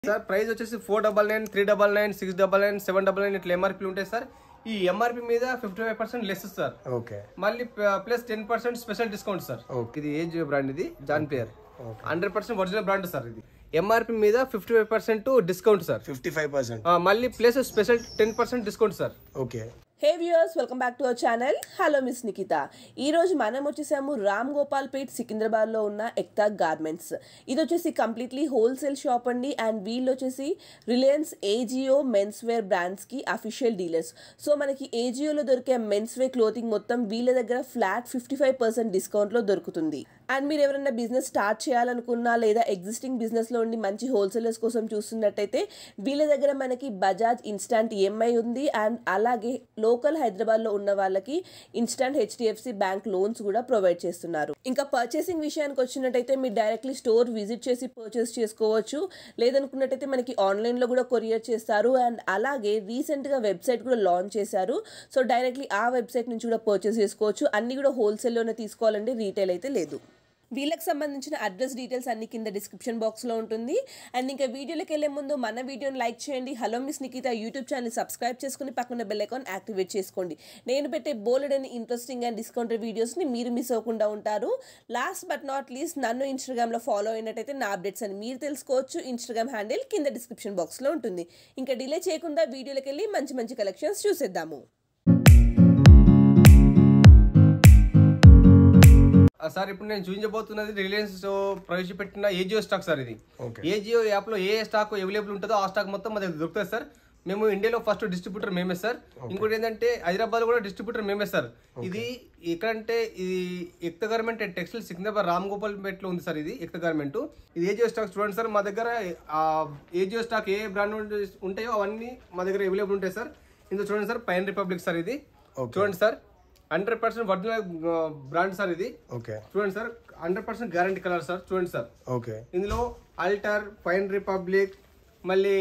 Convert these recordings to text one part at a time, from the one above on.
Sir price వచ్చేసి four double nine three double nine six double nine seven double nine ఇట్లా MRP ఉంటాయి sir ఈ MRP మీద fifty five percent less sir okay మళ్ళీ plus ten percent special discount sir ఇది ఏజ్ brand ఇది John పేర్ hundred percent original brand sir ఇది ఎంఆర్పీ మీద fifty five percent discount sir fifty five percent ఆ, మళ్ళీ plus special ten percent discount sir okay hey viewers welcome back to our channel hello miss Nikita ఈ రోజు మనం వచ్చేసాము రామ్ గోపాల్ పేట్ సికింద్రాబాద్లో ఉన్న ఎక్తా గార్మెంట్స్ ఇది వచ్చేసి కంప్లీట్లీ హోల్సేల్ షాప్ అండి అండ్ వీళ్ళు వచ్చేసి రిలయన్స్ ఏజియో మెన్స్ వేర్ బ్రాండ్స్కి అఫీషియల్ డీలర్స్ సో మనకి ఏజియోలో దొరికే మెన్స్ వేర్ క్లోతింగ్ మొత్తం వీళ్ళ దగ్గర ఫ్లాట్ ఫిఫ్టీ ఫైవ్ పర్సెంట్ డిస్కౌంట్లో దొరుకుతుంది అండ్ మీరు ఎవరైనా బిజినెస్ స్టార్ట్ చేయాలనుకున్నా లేదా ఎగ్జిస్టింగ్ బిజినెస్లో ఉండి మంచి హోల్సేలర్స్ కోసం చూస్తున్నట్టయితే వీళ్ళ దగ్గర మనకి బజాజ్ ఇన్స్టాంట్ ఈఎంఐ ఉంది అండ్ అలాగే లోకల్ హైదరాబాద్లో ఉన్న వాళ్ళకి ఇన్స్టాంట్ హెచ్డిఎఫ్సి బ్యాంక్ లోన్స్ కూడా ప్రొవైడ్ చేస్తున్నారు ఇంకా పర్చేసింగ్ విషయానికి వచ్చినట్టయితే మీరు డైరెక్ట్లీ స్టోర్ విజిట్ చేసి పర్చేస్ చేసుకోవచ్చు లేదనుకున్నట్టయితే మనకి ఆన్లైన్లో కూడా కొరియర్ చేస్తారు అండ్ అలాగే రీసెంట్గా వెబ్సైట్ కూడా లాంచ్ చేశారు సో డైరెక్ట్లీ ఆ వెబ్సైట్ నుంచి కూడా పర్చేస్ చేసుకోవచ్చు అన్ని కూడా హోల్సేల్లోనే తీసుకోవాలండి రీటైల్ అయితే లేదు వీళ్ళకి సంబంధించిన అడ్రస్ డీటెయిల్స్ అన్ని కింద డిస్క్రిప్షన్ బాక్స్లో ఉంటుంది అండ్ ఇంకా వీడియోలోకి వెళ్ళే ముందు మన వీడియోని లైక్ చేయండి hello miss Nikita YouTube channel subscribe చేసుకుని పక్కన బెల్ ఐకాన్ యాక్టివేట్ చేసుకోండి నేను పెట్టే బోలెడ్ అని ఇంట్రెస్టింగ్ అండ్ డిస్కౌంటెడ్ వీడియోస్ని మీరు మిస్ అవ్వకుండా ఉంటారు లాస్ట్ బట్ నాట్ లీస్ట్ నన్ను ఇన్స్టాగ్రామ్లో ఫాలో అయినట్టయితే నా అప్డేట్స్ అని మీరు తెలుసుకోవచ్చు ఇన్స్టాగ్రామ్ హ్యాండిల్ కింద డిస్క్రిప్షన్ బాక్స్లో ఉంటుంది ఇంకా డిలే చేయకుండా వీడియోలోకి వెళ్ళి మంచి మంచి కలెక్షన్స్ చూసేద్దాము ఆ, సార్ ఇప్పుడు నేను చూపించబోతున్నది రిలయన్స్ ప్రవేశపెట్టిన ఏజియో స్టాక్ సార్ ఇది Okay. ఏజియో యాప్ లో ఏ స్టాక్ అవైలబుల్ ఉంటుందో ఆ స్టాక్ మొత్తం మన దగ్గర దొరుకుతుంది సార్ మేము ఇండియాలో ఫస్ట్ డిస్ట్రిబ్యూటర్ మేమే సార్ ఇంకోటి ఏంటంటే హైదరాబాద్ కూడా డిస్ట్రిబ్యూటర్ మేమే సార్ ఇది ఎక్కడంటే ఇది Ekta garment and textile Secunderabad Ram Ramgopalpet లో ఉంది సార్ ఇది ఎక్త గార్మెంట్ ఇది ఏజియో స్టాక్ చూడండి సార్ మా దగ్గర ఆ ఏజియో స్టాక్ ఏ బ్రాండ్ ఉంటాయో అవన్నీ మా దగ్గర అవైలబుల్ ఉంటాయి సార్ ఇందులో చూడండి సార్ పైన్ రిపబ్లిక్ సార్ ఇది Okay. చూడండి sir hundred percent original brand sir ఇది ఓకే చూడండి sir hundred percent guarantee colour sir చూడండి సార్ ఓకే ఇందులో అల్టర్ ఫైన్ రిపబ్లిక్ మళ్ళీ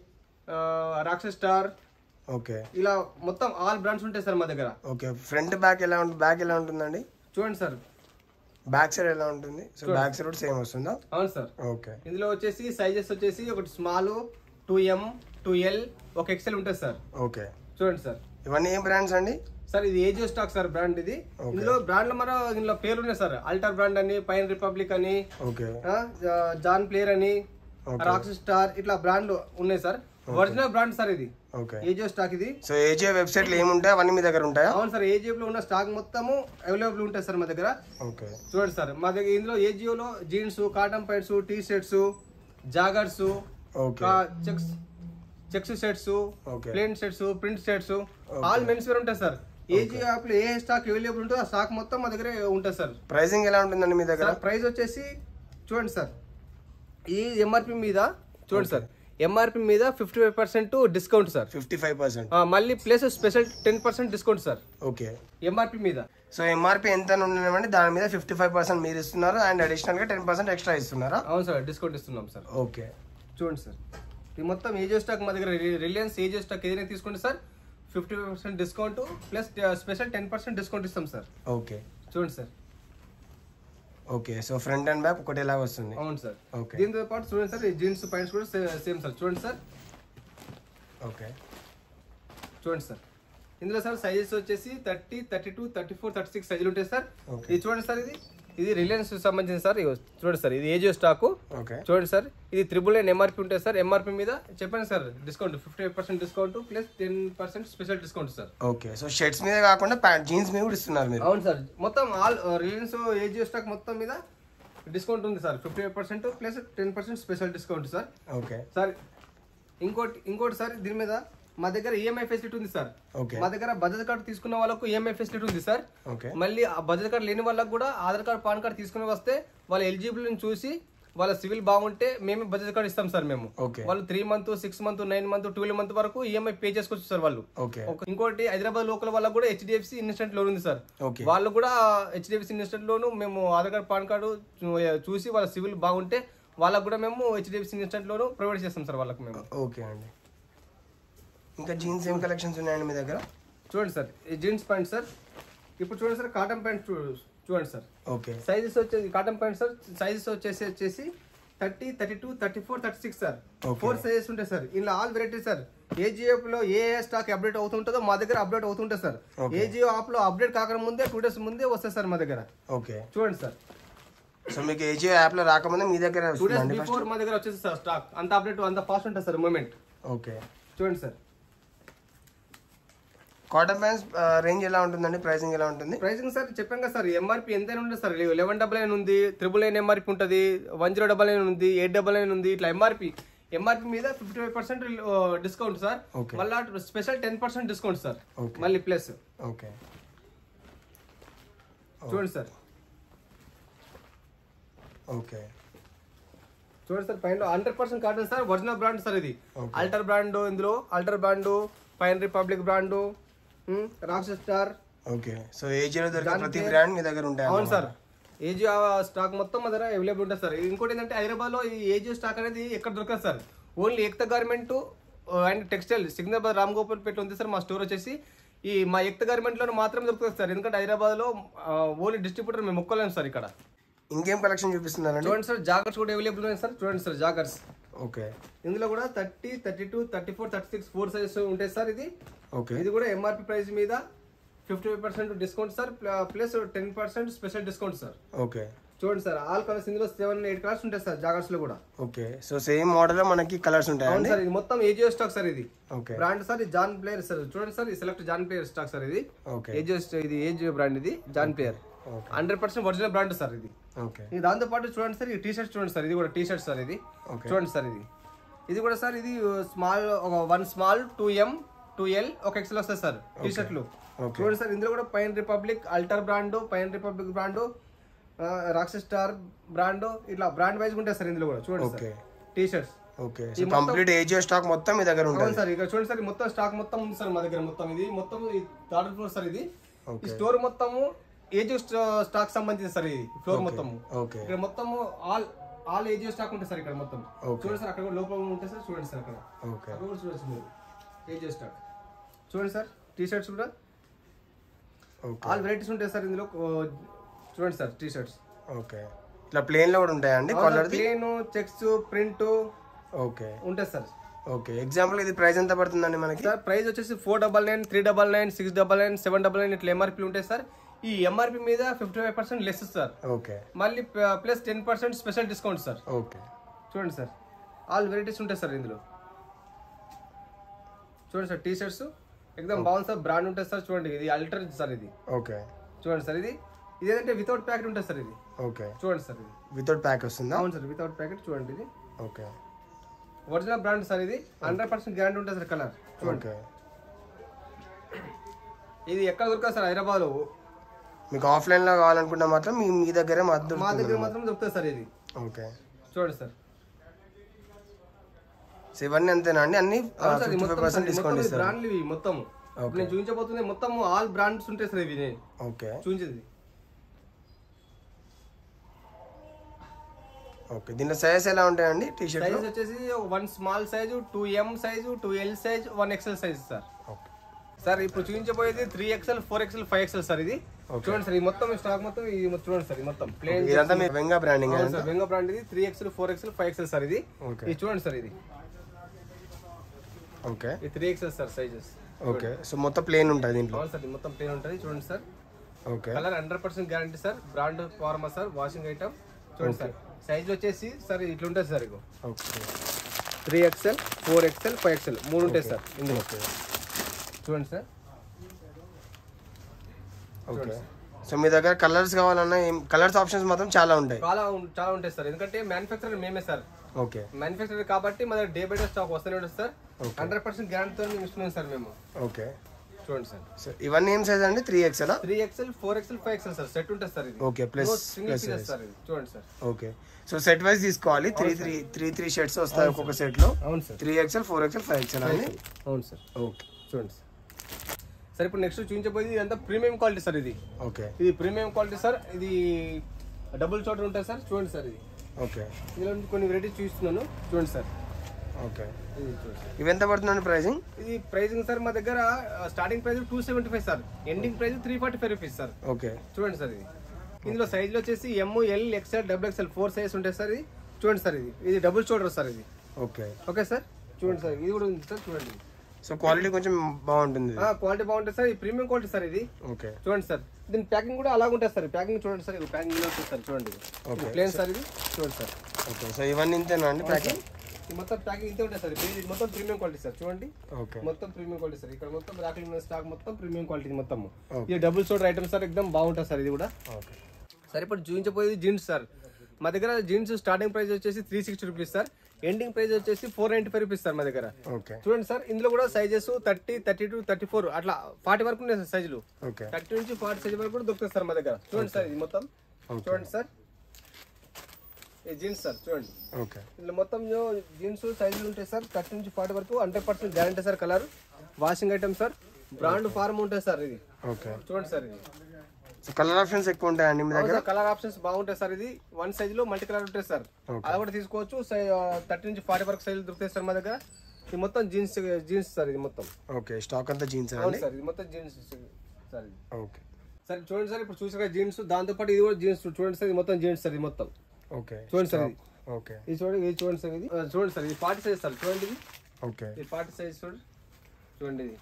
రాక్షస్ స్టార్ ఓకే ఇలా మొత్తం ఆల్ బ్రాండ్స్ ఉంటాయి సార్ మా దగ్గర ఓకే ఫ్రంట్ బ్యాక్ ఎలా ఉంటుంది బ్యాక్ ఎలా ఉంటుందండి చూడండి సార్ బ్యాక్ సైడ్ ఎలా ఉంటుంది సో బ్యాక్ సైడ్ కూడా సేమ్ వస్తుందా అవును సార్ ఓకే ఇందులో వచ్చేసి సైజెస్ వచ్చేసి ఒకటి small two M two L ఒక ఎక్సెల్ ఉంటుంది సార్ ఓకే చూడండి సార్ ఇవన్నీ ఏం బ్రాండ్స్ అండి సార్ ఇది ఏజియో స్టాక్ సార్ బ్రాండ్ ఇది ఇందులో బ్రాండ్ లో మన ఇందులో పేర్లు ఉన్నాయి సార్ అల్టర్ బ్రాండ్ అని పైన్ రిపబ్లిక్ అని ఓకే ఆ, జా- జాన్ ప్లేయర్ అని రాక్స్ స్టార్ ఇట్లా బ్రాండ్లు ఉన్నాయి సార్ ఒరిజినల్ బ్రాండ్ సార్ ఇది ఓకే ఏజియో స్టాక్ ఇది సో ఏజే వెబ్సైట్లో ఏముంటాయి అవన్నీ మీ దగ్గర ఉంటాయా అవును సార్ ఏజియోలో ఉన్న స్టాక్ మొత్తము అవైలబుల్ ఉంటాయి సార్ మా దగ్గర ఓకే చూడండి సార్ మా దగ్గర ఇందులో ఏజియోలో jeans cotton pants T shirts joggers okay checks checks shirts Okay. Plain shirts print shirts all men's wear ఉంటాయి సార్ ఏజియో యాప్ లో ఏ స్టాక్ అవైలబుల్ ఉంటుందో ఆ స్టాక్ మొత్తం మా దగ్గర ఉంటుంది సార్ ప్రైసింగ్ ఎలా ఉంటుందండి మీ దగ్గర సార్ ప్రైస్ వచ్చేసి చూడండి సార్ ఈ ఎంఆర్పి మీద చూడండి సార్ ఎంఆర్పి మీద fifty five percent discount sir fifty five percent ఆ, మళ్ళీ plus special ten percent discount sir okay MRP మీద సో ఎంఆర్పి ఎంత అని ఉండేవండి దాని మీద ఫిఫ్టీ ఫైవ్ పర్సెంట్ మీరు ఇస్తున్నారు అండ్ అడిషనల్ గా టెన్ పర్సెంట్ ఎక్స్ట్రా ఇస్తున్నారా అవును సార్ డిస్కౌంట్ ఇస్తున్నాం సార్ ఓకే చూడండి సార్ ఇది మొత్తం ఏజియో స్టాక్ మా దగ్గర రి- రిలయన్స్ ఏజియో స్టాక్ ఏదైనా తీసుకుంటే sir fifty percent discount plus special ten percent discount ఇస్తాం సార్ ఓకే చూడండి sir okay so front and back ఒకటి ఎలా వస్తుంది అవును సార్ ఓకే దీంతో పాటు చూడండి సార్ ఈ జీన్స్ ప్యాంట్స్ కూడా సేమ్ సార్ చూడండి సార్ ఓకే చూడండి సార్ ఇందులో సార్ సైజెస్ వచ్చేసి thirty thirty two thirty four thirty six సైజులు ఉంటాయి సార్ Okay. ఇది చూడండి సార్ ఇది ఇది రిలయన్స్ సంబంధించిన సార్ ఇగో చూడండి సార్ ఇది ఏజియో స్టాక్ ఓకే చూడండి సార్ ఇది త్రిబుల్ నైన్ ఎంఆర్పి ఉంటుంది సార్ ఎంఆర్పి మీద చెప్పండి sir discount fifty percent discount plus ten percent special discount sir okay so shirts మీద కాకుండా ప్యాంట్ జీన్స్ మీద కూడా ఇస్తున్నారు మీరు అవును సార్ మొత్తం ఆల్ రిలయన్స్ ఏజియో స్టాక్ మొత్తం మీద డిస్కౌంట్ ఉంది sir fifty percent plus ten percent special discount sir okay sir ఇంకోటి ఇంకోటి సార్ దీని మీద మా దగ్గర ఈఎంఐ ఫెసిలిటీ ఉంది సార్ ఓకే మా దగ్గర బజాజ్ కార్డు తీసుకున్న వాళ్ళకు ఈఎంఐ ఫెసిలిటీ ఉంది సార్ ఓకే మళ్ళీ ఆ బజాజ్ కార్డు లేని వాళ్ళకు కూడా ఆధార్ కార్డు పాన్ కార్డు తీసుకుని వస్తే వాళ్ళ ఎలిజిబుల్ చూసి వాళ్ళ సివిల్ బాగుంటే మేమే బజాజ్ కార్డు ఇస్తాం సార్ మేము ఓకే వాళ్ళు three month six month nine month twelve month వరకు ఈఎంఐ పే చేసుకోవచ్చు సార్ వాళ్ళు ఓకే ఒక- ఇంకోటి హైదరాబాద్ లోకల్ వాళ్ళకు కూడా హెచ్డిఎఫ్సి ఇన్స్టెంట్ లోన్ ఉంది సార్ ఓకే వాళ్ళు కూడా హెచ్డిఎఫ్సి ఇన్స్టెంట్ లోన్ మేము ఆధార్ కార్డు పాన్ కార్డు చూ- చూసి వాళ్ళ సివిల్ బాగుంటే వాళ్ళకు కూడా మేము హెచ్డిఎఫ్సి ఇన్స్టెంట్ లోన్ ప్రొవైడ్ చేస్తాం సార్ వాళ్ళకి మేము ఓకే అండి ఇంకా జీన్స్ ఏం కలెక్షన్స్ ఉన్నాయండి మీ దగ్గర చూడండి సార్ ఈ జీన్స్ ప్యాంట్ సార్ ఇప్పుడు చూడండి సార్ కాటన్ ప్యాంట్ చూ- చూడండి సార్ ఓకే సైజెస్ వచ్చేసి కాటన్ ప్యాంట్ సార్ సైజెస్ వచ్చేసి వచ్చేసి thirty thirty two thirty four thirty six sir Okay. Four sizes ఉంటాయి సార్ ఇలా ఆల్ వెరైటీ సార్ ఏ జిఎఫ్ లో ఏ ఏ స్టాక్ అప్డేట్ అవుతుంటుందో మా దగ్గర అప్డేట్ అవుతుంటుంది sir Okay. Ajio app లో అప్డేట్ కాక ముందే టూ డేస్ ముందే వస్తాయి సార్ మా దగ్గర ఓకే చూడండి సార్ సో మీకు ఏజియో యాప్ లో రాకముందే మీ దగ్గర టూ డేస్ వస్తుందండి బిఫోర్ మా దగ్గర వచ్చేసి సార్ స్టాక్ అంత అప్డేట్ అంత ఫాస్ట్ ఉంటుంది సార్ మూమెంట్ ఓకే చూడండి సార్ కాటన్ ప్యాంట్స్ రేంజ్ ఎలా ఉంటుందండి ప్రైసింగ్ ఎలా ఉంటుంది ప్రైసింగ్ సార్ చెప్పాం కదా సార్ ఎంఆర్పి ఎంతైనా ఉంటుంది సార్ లెవెన్ డబల్ నైన్ ఉంది త్రిబుల్ నైన్ ఎంఆర్పి ఉంటుంది వన్ జీరో డబల్ నైన్ ఉంది ఎయిట్ డబల్ నైన్ ఉంది ఇట్లా ఎంఆర్పి ఎంఆర్పి మీద fifty five percent discount sir Okay. మళ్ళీ special ten percent discount sir Okay. మళ్ళీ ప్లస్ ఓకే చూడండి సార్ ఓకే చూడండి సార్ పైన hundred percent cotton sir original brand sir ఇది Okay. అల్టర్ బ్రాండ్ ఇందులో Alter brand Pine Republic brand Rocks Star okay so ఏజియోలో దొరికే దాని ప్రతి పేరు- బ్రాండ్ మీ దగ్గర ఉంటాయి అవును సార్ ఏజియో స్టాక్ మొత్తం మా దగ్గర అవైలబుల్ ఉంటుంది సార్ ఇంకోటి ఏంటంటే హైదరాబాద్ లో ఈ ఏజియో స్టాక్ అనేది ఎక్కడ దొరకదు sir only Ekta garment and textile Secunderabad Ram Gopal Pet ఉంది సార్ మా స్టోర్ వచ్చేసి ఈ మా ఎక్త గార్మెంట్ లో మాత్రమే దొరుకుతుంది సార్ ఎందుకంటే హైదరాబాద్ లో ఓన్లీ డిస్ట్రిబ్యూటర్ మేము మొక్కలేము సార్ ఇక్కడ ఇంకేం కలెక్షన్ చూపిస్తున్నారండి చూడండి సార్ జాగర్స్ కూడా అవైలబుల్ ఉన్నాయి సార్ చూడండి సార్ జాగర్స్ ఓకే ఇందులో కూడా thirty thirty two thirty four thirty six four sizes ఉంటాయి సార్ ఇది ఓకే ఇది కూడా ఎంఆర్పి ప్రైస్ మీద fifty five percent discount sir plus ten percent special discount sir okay చూడండి సార్ ఆల్ కలర్స్ ఇందులో seven eight colours ఉంటాయి sir joggers లో కూడా ఓకే సో సేమ్ మోడల్ మనకి కలర్స్ అవును ఉంటాయండి సార్ ఇది మొత్తం ఏజియో స్టాక్ సార్ ఇది ఓకే బ్రాండ్ సార్ ఇది జాన్ ప్లేయర్ సార్ చూడండి సార్ ఇది select John Player stock sir ఇది ఓకే ఏజియో ఇది ఏజియో బ్రాండ్ ఇది John Player okay hundred percent original brand sir ఇది ఓకే ఇది దాంతో పాటు చూడండి సార్ ఈ టీ షర్ట్ చూడండి సార్ ఇది కూడా టీ షర్ట్ సార్ ఇది Okay. చూడండి సార్ ఇది ఇది కూడా సార్ ఇది స్మాల్ ఒక one small two M two L ఒక ఎక్సెల్ వస్తుంది సార్ టీ షర్ట్లు Okay. చూడండి సార్ ఇందులో కూడా Pine Republic Alter brand Pine Republic brand Rocks Star brand ఇట్లా బ్రాండ్ వైజ్ ఉంటాయి సార్ ఇందులో కూడా చూడండి sir Okay. T shirts okay so complete Ajio stock మొత్తం మీ దగ్గర అవును ఉంటుంది సార్ ఇక్కడ చూడండి సార్ ఈ మొత్తం స్టాక్ మొత్తం ఉంది సార్ మా దగ్గర మొత్తం ఇది మొత్తం ఈ థర్డ్ ఫ్లోర్ సార్ ఇది ఈ Okay. స్టోర్ మొత్తము ఏజియో స్టాక్ సంబంధించి సార్ ఇది ఫ్లోర్ మొత్తము ఓకే ఇక్కడ మొత్తము ఆల్ ఆల్ ఏజియో స్టాక్ ఉంటుంది సార్ ఇక్కడ మొత్తం Okay. చూడండి సార్ అక్కడ కూడా లోపల ఉంటుంది సార్ చూడండి సార్ అక్కడ ఓకే అక్కడ కూడా చూడండి సార్ మీరు ఏజియో స్టాక్ చూడండి సార్ టీ షర్ట్స్ కూడా ఓకే ఆల్ వెరైటీస్ ఉంటాయి సార్ ఇందులో ఓ, చూడండి సార్ టీ షర్ట్స్ ఓకే ఇట్లా ప్లేన్ లో కూడా ఉంటాయండి colour plain checks print okay ఉంటుంది సార్ ఓకే ఎగ్జాంపుల్ ఇది ప్రైస్ ఎంత పడుతుందండి మనకి సార్ ప్రైస్ వచ్చేసి four double nine three double nine six double nine seven double nine ఇట్లా ఎంఆర్పీ ఉంటాయి సార్ ఈ ఎంఆర్పీ మీద fifty five percent less sir okay మళ్ళీ plus ten percent special discount sir okay చూడండి సార్ ఆల్ వెరైటీస్ ఉంటాయి sir ఇందులో చూడండి sir T shirts ఎక్దమ్ బాగుంది సార్ బ్రాండ్ ఉంటుంది సార్ చూడండి ఇది అల్టర్ సార్ ఇది ఓకే చూడండి సార్ ఇది ఇది ఏంటంటే వితౌట్ ప్యాకెట్ ఉంటుంది సార్ ఇది ఓకే చూడండి సార్ ఇది వితౌట్ ప్యాక్ వస్తుందా అవును సార్ వితౌట్ ప్యాకెట్ చూడండి ఇది ఓకే ఒరిజినల్ బ్రాండ్ సార్ ఇది హండ్రెడ్ పర్సెంట్ గ్యారంటీ ఉంటుంది సార్ కలర్ చూడండి ఓకే ఇది ఎక్కడ దొరకదు సార్ హైదరాబాద్ లో మీకు ఆఫ్లైన్ లో కావాలనుకుంటే మాత్రం మీ మీ దగ్గరే మా మాత్రం దగ్గర మాత్రం దొరుకుతుంది సార్ ఇది ఓకే చూడండి సార్ సో ఇవన్నీ అంతేనా అండి అన్ని అవును సార్, ఇది ఫిఫ్టీ మొత్తం ఫైవ్ పర్సెంట్ సార్, ఇది డిస్కౌంట్ మొత్తం ఇస్తారు బ్రాండ్లు ఇవి మొత్తం ఇప్పుడు నేను చూపించబోతుంది మొత్తం ఆల్ బ్రాండ్స్ ఉంటాయి సార్ ఇవి నేను ఓకే చూపించేది ఓకే దీంట్లో సైజెస్ ఎలా ఉంటాయండి టీ షర్ట్ సైజ్ వచ్చేసి one small size two M size two L size one XL size sir okay sir ఇప్పుడు చూపించబోయేది three XL four XL five XL sir ఇది చూడండి సార్ ఈ మొత్తం స్టాక్ మొత్తం ఇది మొత్తం చూడండి సార్ ఇది మొత్తం ప్లేన్ ఇదంతా మీ వెంగా బ్రాండింగ్ సార్ వెంగ బ్రాండ్ ఇది three XL four XL five XL sir ఇది ఓకే ఇది చూడండి సార్ ఇది ఓకే ఇది three XL sir sizes okay so మొత్తం ప్లేన్ ఉంటుంది దీంట్లో అవును సార్ ఇది మొత్తం ప్లేన్ ఉంటుంది చూడండి sir okay colour hundred percent guarantee sir brand ఫార్మా సార్ వాషింగ్ ఐటమ్ చూడండి సార్ సైజ్ వచ్చేసి సార్ ఇట్లా ఉంటుంది సార్ ఇగో okay three XL four XL five XL మూడు ఉంటాయి సార్ ఇందులో ఓకే చూడండి సార్ ఓకే సో మీ దగ్గర కలర్స్ కావాలన్నా కలర్స్ ఆప్షన్స్ మాత్రం చాలా ఉంటాయి చాలా ఉం- చాలా ఉంటాయి సార్ ఎందుకంటే మ్యానుఫ్యాక్చర్ మేమే సార్ ఓకే మ్యానుఫ్యాక్చర్ కాబట్టి మన డే బై డే స్టాక్ వస్తూనే ఉంటుంది సార్ హండ్రెడ్ పర్సెంట్ గ్యారంటీతో మేము ఇస్తున్నాం సార్ మేము ఓకే చూడండి సార్ సో ఇవన్నీ ఏం సైజ్ అండి త్రీ ఎక్స్ఎలా three XL four XL five XL sir set ఉంటుంది సార్ ఇది okay plus single plus pieces sir ఇది చూడండి sir okay so set wise తీసుకోవాలి three three three three shirts వస్తాయి ఒక్కొక్క సెట్ లో అవును sir three XL four XL five XL అండి అవును సార్ ఓకే చూడండి సార్ సార్ ఇప్పుడు నెక్స్ట్ చూపించబోయేది ఇదంతా ప్రీమియం క్వాలిటీ సార్ ఇది ఓకే ఇది ప్రీమియం క్వాలిటీ సార్ ఇది డబుల్ చోటర్ ఉంటుంది సార్ చూడండి సార్ ఇది ఓకే ఇందులో నుంచి కొన్ని వెరైటీస్ చూస్తున్నాను చూడండి సార్ ఓకే ఇది చూడండి సార్ ఇవి ఎంత పడుతుందండి ప్రైసింగ్ ఇది ప్రైసింగ్ సార్ మా దగ్గర starting price two seventy five sir ending price three forty five rupees sir okay చూడండి సార్ ఇది ఇందులో సైజులు వచ్చేసి M L XL double XL four size ఉంటాయి సార్ ఇది చూడండి సార్ ఇది ఇది డబుల్ షోల్డర్ సార్ ఇది ఓకే ఓకే సార్ చూడండి సార్ ఇది కూడా ఉంది సార్ చూడండి సో క్వాలిటీ కొంచెం బాగుంటుంది ఇది. క్వాలిటీ బాగుంటుంది సార్ ఇది ప్రీమియం క్వాలిటీ సార్ ఇది ఓకే చూడండి సార్ దీని ప్యాకింగ్ కూడా అలాగ ఉంటుంది సార్ ప్యాకింగ్ చూడండి సార్ ఇది ప్యాకింగ్ ఉంటుంది సార్ చూడండి Okay. ప్లేన్ సార్ ఇది చూడండి సార్ ఓకే సో ఇవన్నీ ఇంతేనా అండి ప్యాకింగ్ ఇది మొత్తం ప్యాకింగ్ ఇంతే ఉంటుంది సార్ ఇది మొత్తం ప్రీమియం క్వాలిటీ సార్ చూడండి ఓకే మొత్తం ప్రీమియం క్వాలిటీ సార్ ఇక్కడ మొత్తం రాకలి ఉన్న స్టాక్ మొత్తం ప్రీమియం క్వాలిటీ మొత్తం Okay. ఇది డబుల్ షోల్డర్ ఐటమ్ సార్ ఎక్దమ్ బాగుంటుంది సార్ ఇది కూడా ఓకే సార్ ఇప్పుడు చూపించబోయేది జీన్స్ సార్ మా దగ్గర జీన్స్ స్టార్టింగ్ ప్రైస్ వచ్చేసి three sixty rupees sir ending price వచ్చేసి four ninety five rupees sir మా దగ్గర ఓకే చూడండి సార్ ఇందులో కూడా sizes thirty thirty two thirty four అట్లా ఫార్టీ వరకు ఉన్నాయి సార్ సైజులు ఓకే థర్టీ నుంచి ఫార్టీ సైజ్ వరకు కూడా దొరుకుతుంది సార్ మా దగ్గర చూడండి సార్ ఇది మొత్తం Okay. చూడండి సార్ ఇది జీన్స్ సార్ చూడండి ఓకే ఇందులో మొత్తం జీన్స్ సైజులు ఉంటాయి సార్ థర్టీ నుంచి ఫార్టీ వరకు hundred percent guarantee sir colour washing item sir brand form ఉంటుంది సార్ ఇది ఓకే చూడండి సార్ ఇది సో కలర్ ఆప్షన్స్ ఎక్కువ ఉంటాయండి మీ దగ్గర కలర్ ఆప్షన్స్ బాగుంటాయి సార్ ఇది వన్ సైజ్ లో మల్టీ కలర్ ఉంటాయి సార్ Okay. అలా కూడా తీసుకోవచ్చు థర్టీ నుంచి ఫార్టీ వరకు సైజులు దొరుకుతాయి సార్ మా దగ్గర ఇది మొత్తం జీన్స్ జీన్స్ సార్ ఇది మొత్తం ఓకే స్టాక్ అంతా జీన్స్ అవును అండి సార్ ఇది మొత్తం జీన్స్ సార్ ఇది ఓకే సార్ చూడండి సార్ ఇప్పుడు చూసారు జీన్స్ దాంతో పాటు ఇది కూడా జీన్స్ చూడండి సార్ ఇది మొత్తం జీన్స్ సార్ ఇది మొత్తం ఓకే చూడండి సార్ ఇది ఓకే ఇది చూడండి ఇది చూడండి సార్ ఇది ఆ, చూడండి సార్ ఇది ఫార్టీ సైజ్ సార్ చూడండి ఇది ఓకే ఇది ఫార్టీ సైజ్ చూడండి చూడండి ఇది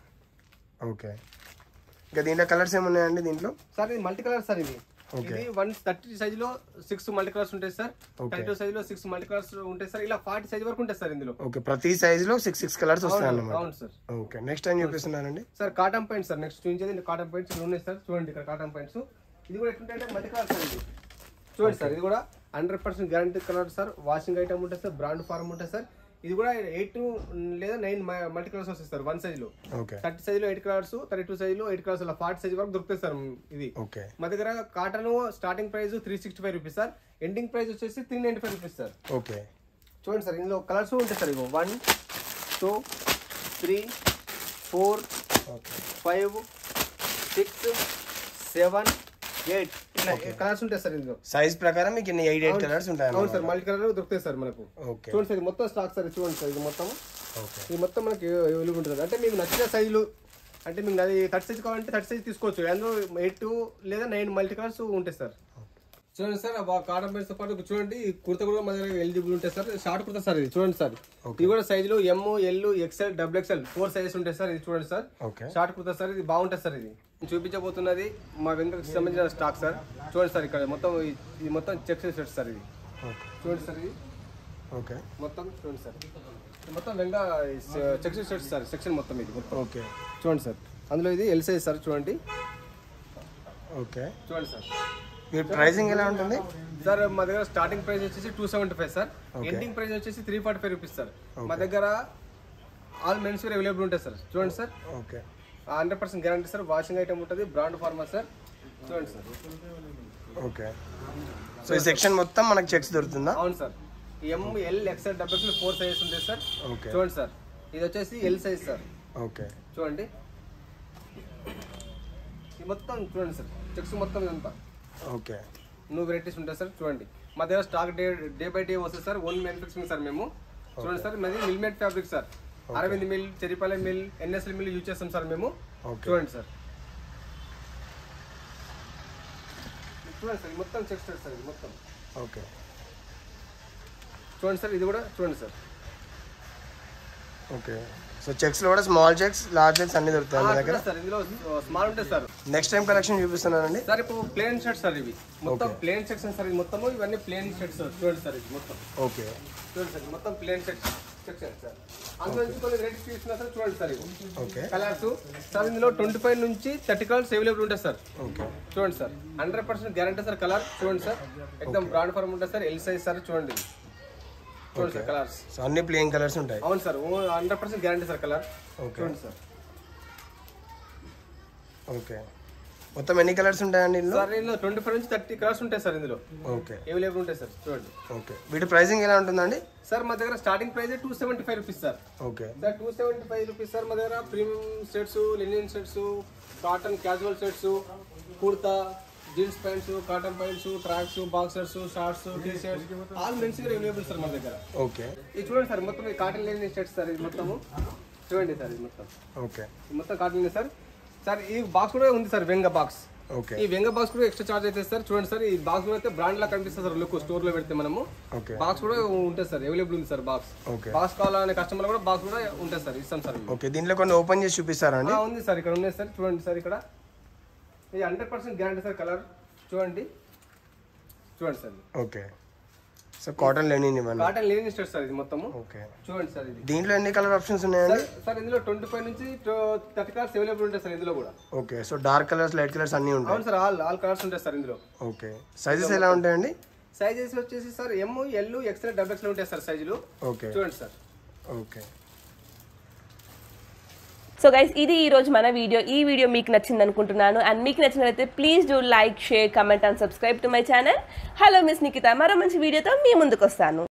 ఓకే ఇంకా దీంట్లో కలర్స్ ఏమున్నాయండి దీంట్లో సార్ ఇది మల్టీ కలర్ సార్ ఇది Okay. ఇది వన్ థర్టీ సైజ్ లో సిక్స్ మల్టీ కలర్స్ ఉంటాయి sir Okay. Thirty two size లో సిక్స్ మల్టీ కలర్స్ ఉంటాయి సార్ ఇలా ఫార్టీ సైజ్ వరకు ఉంటాయి సార్ ఇందులో ఓకే ప్రతి సైజ్ లో సిక్స్ సిక్స్ కలర్స్ వస్తాయి అవును అన్నమాట అవును సార్ ఓకే నెక్స్ట్ టైం చూపిస్తున్నారండి sir cotton points sir next చూపించేది కాటన్ పాయింట్స్ ఇక్కడ ఉన్నాయి సార్ చూడండి ఇక్కడ కాటన్ పాయింట్స్ ఇది కూడా ఎట్లుంటే మల్టీ కలర్ సార్ ఇది చూడండి సార్ ఇది కూడా hundred percent guarantee colour sir washing item ఉంటుంది సార్ బ్రాండ్ ఫార్మ్ ఉంటుంది సార్ ఇది కూడా ఎయిట్ లేదా నైన్ మల్టీ కలర్స్ వస్తాయి సార్ వన్ సైజ్ లో ఓకే థర్టీ సైజ్ లో eight colours thirty two size లో ఎయిట్ కలర్స్ అలా ఫార్టీ సైజ్ వరకు దొరుకుతాయి సార్ ఇది ఓకే మా దగ్గర cotton starting price three sixty five rupees sir ending price వచ్చేసి three ninety five rupees sir okay చూడండి సార్ ఇందులో కలర్స్ ఉంటాయి సార్ ఇగో one two three four okay five six seven eight ఇట్లా కలర్స్ ఉంటాయి సార్ ఇందులో సైజ్ ప్రకారం మీకు ఇన్ని ఎయిట్ ఎయిట్ కలర్స్ ఉంటాయి అవును సార్ మల్టీ కలర్ దొరుకుతాయి సార్ మనకు ఓకే చూడండి సార్ ఇది మొత్తం స్టాక్ సార్ ఇది చూడండి సార్ ఇది మొత్తం ఓకే ఇది మొత్తం మనకి అవైలబుల్ ఉంటుంది అంటే మీకు నచ్చిన సైజులు అంటే మీకు అది థర్టీ సైజ్ కావాలంటే థర్టీ సైజ్ తీసుకోవచ్చు అందులో ఎయిట్ లేదా నైన్ మల్టీ కలర్స్ ఉంటాయి సార్ చూడండి సార్ ఆ కాటన్ ప్యాంట్స్ తో పాటు చూడండి ఈ కుర్త కూడా మన దగ్గర ఎలిజిబుల్ ఉంటాయి సార్ షార్ట్ కుర్తా సార్ ఇది చూడండి సార్ ఇది కూడా సైజులు M L XL double XL four sizes ఉంటాయి సార్ ఇది చూడండి sir okay short kurta sir ఇది బాగుంటుంది సార్ ఇది నేను చూపించబోతున్నది మా వెంకటకి సంబంధించిన స్టాక్ సార్ చూడండి సార్ ఇక్కడ మొత్తం ఈ- ఇది మొత్తం చెక్ సెట్ సార్ ఇది ఓకే చూడండి సార్ ఇది ఓకే మొత్తం చూడండి సార్ ఇది మొత్తం వెంగా చెక్ సెట్ సార్ సెక్షన్ మొత్తం ఇది మొత్తం ఓకే చూడండి సార్ అందులో ఇది ఎల్ సైజ్ సార్ చూడండి ఓకే చూడండి సార్ మీ ప్రైసింగ్ ఎలా ఉంటుంది సార్ మా దగ్గర స్టార్టింగ్ ప్రైస్ వచ్చేసి two seventy five sir Okay. Ending price వచ్చేసి three forty five rupees sir మా దగ్గర ఆల్ మెన్స్ వేర్ అవైలబుల్ ఉంటాయి సార్ చూడండి sir okay hundred percent guarantee sir washing item ఉంటుంది బ్రాండ్ ఫార్మర్ సార్ చూడండి సార్ ఓకే సో ఈ సెక్షన్ మొత్తం మనకి చెక్స్ దొరుకుతుందా అవును sir M L XL double XL four sizes ఉంటాయి సార్ ఓకే చూడండి సార్ ఇది వచ్చేసి ఎల్ సైజ్ సార్ ఓకే చూడండి ఇది మొత్తం చూడండి సార్ చెక్స్ మొత్తం ఇదంతా ఓకే న్యూ వెరైటీస్ ఉంటాయి సార్ చూడండి మా దగ్గర stock day day by day వస్తుంది సార్ ఓన్ మ్యానుఫ్యాక్చరింగ్ సార్ మేము చూడండి సార్ మాది mill made fabric sir Arvind mill Cheripalem mill NSL mill use చేస్తాం సార్ మేము ఓకే చూడండి సార్ చూడండి సార్ ఇది మొత్తం చెక్ సార్ ఇది మొత్తం ఓకే చూడండి సార్ ఇది కూడా చూడండి సార్ ఓకే సో చెక్స్ లో కూడా స్మాల్ చెక్స్ లార్జ్ చెక్స్ అన్ని దొరుకుతాయి మీ దగ్గర సార్ ఇందులో స్మాల్ ఉంటుంది సార్ నెక్స్ట్ టైం కలెక్షన్ చూపిస్తున్నానండి సార్ ఇప్పుడు ప్లేన్ షర్ట్స్ సార్ ఇవి మొత్తం ప్లేన్ సెక్షన్ సార్ ఇది మొత్తము ఇవన్నీ ప్లేన్ షర్ట్స్ చూడండి సార్ ఇది మొత్తం ఓకే చూడండి సార్ ఇది మొత్తం ప్లేన్ షర్ట్స్ సెక్షన్ సార్ అందులో నుంచి కొన్ని రేట్స్ తీసుకున్నా సార్ చూడండి సార్ ఇది ఓకే కలర్స్ సార్ ఇందులో ట్వంటీ ఫైవ్ నుంచి థర్టీ కలర్స్ అవైలబుల్ ఉంటాయి సార్ ఓకే చూడండి sir hundred percent guarantee sir colour చూడండి సార్ ఎక్దమ్ బ్రాండ్ ఫార్మ్ ఉంటుంది సార్ ఎల్ సైజ్ సార్ చూడండి చూడండి సార్ కలర్స్ సో అన్ని ప్లేన్ కలర్స్ ఉంటాయి అవును sir hundred percent guarantee sir colour okay చూడండి సార్ ఓకే మొత్తం ఎన్ని కలర్స్ ఉంటాయండి ఇందులో సార్ ఇందులో ట్వంటీ ఫైవ్ నుంచి థర్టీ కలర్స్ ఉంటాయి సార్ ఇందులో ఓకే అవైలబుల్ ఉంటాయి సార్ చూడండి ఓకే వీటి ప్రైసింగ్ ఎలా ఉంటుందండి సార్ మా దగ్గర starting price two seventy five rupees sir okay sir two seventy five rupees sir మా దగ్గర premium sets linen sets cotton casual sets kurta jeans pants cotton pants tracks boxers shorts T shirts all men's available sir మా దగ్గర okay ఇది చూడండి sir మొత్తం ఇది cotton లినియన్ shirts sir ఇది మొత్తము చూడండి సార్ ఇది మొత్తం ఓకే ఇది మొత్తం కాటన్ లినియన్ సార్ సార్ ఈ బాక్స్ కూడా ఉంది సార్ వెంగ బాక్స్ ఓకే ఈ వెంగ బాక్స్ కూడా ఎక్స్ట్రా చార్జ్ అయితే సార్ చూడండి సార్ ఈ బాక్స్ కూడా అయితే బ్రాండ్ లా కనిపిస్తుంది సార్ లుక్ స్టోర్ లో పెడితే మనము ఓకే బాక్స్ కూడా ఉంటుంది సార్ అవైలబుల్ ఉంది సార్ బాక్స్ ఓకే బాక్స్ కావాలనే కస్టమర్ కూడా బాక్స్ కూడా ఉంటుంది సార్ ఇస్తాం సార్ మేము. ఓకే దీంట్లో కొన్ని ఓపెన్ చేసి చూపిస్తారా అండి ఆ, ఉంది సార్ ఇక్కడ ఉన్నాయి సార్ చూడండి సార్ ఇక్కడ ఇది hundred percent guarantee sir colour చూడండి చూడండి sir okay so cotton linen ఇవన్నీ కాటన్ లీనింగ్ స్టేట్ సార్ ఇది మొత్తము ఓకే చూడండి సార్ ఇది దీంట్లో ఎన్ని కలర్ ఆప్షన్స్ ఉన్నాయండి సార్ సార్ ఇందులో ట్వంటీ ఫైవ్ నుంచి థర్టీ కలర్స్ అవైలబుల్ ఉంటాయి సార్ ఇందులో కూడా okay so dark colours light colours అన్నీ ఉంటాయి అవును సార్ ఆల్ ఆల్ కలర్స్ ఉంటాయి సార్ ఇందులో ఓకే సైజెస్ ఎలా ఉంటాయండి సైజెస్ వచ్చేసి sir M L XL double XL ఉంటాయి సార్ సైజులు ఓకే చూడండి సార్ ఓకే సో గైస్ ఇది ఈ రోజు మన వీడియో ఈ వీడియో మీకు నచ్చింది అనుకుంటున్నాను అండ్ మీకు నచ్చినట్లయితే please do like share comment and subscribe to my channel hello miss Nikita మరో మంచి వీడియోతో మీ ముందుకు వస్తాను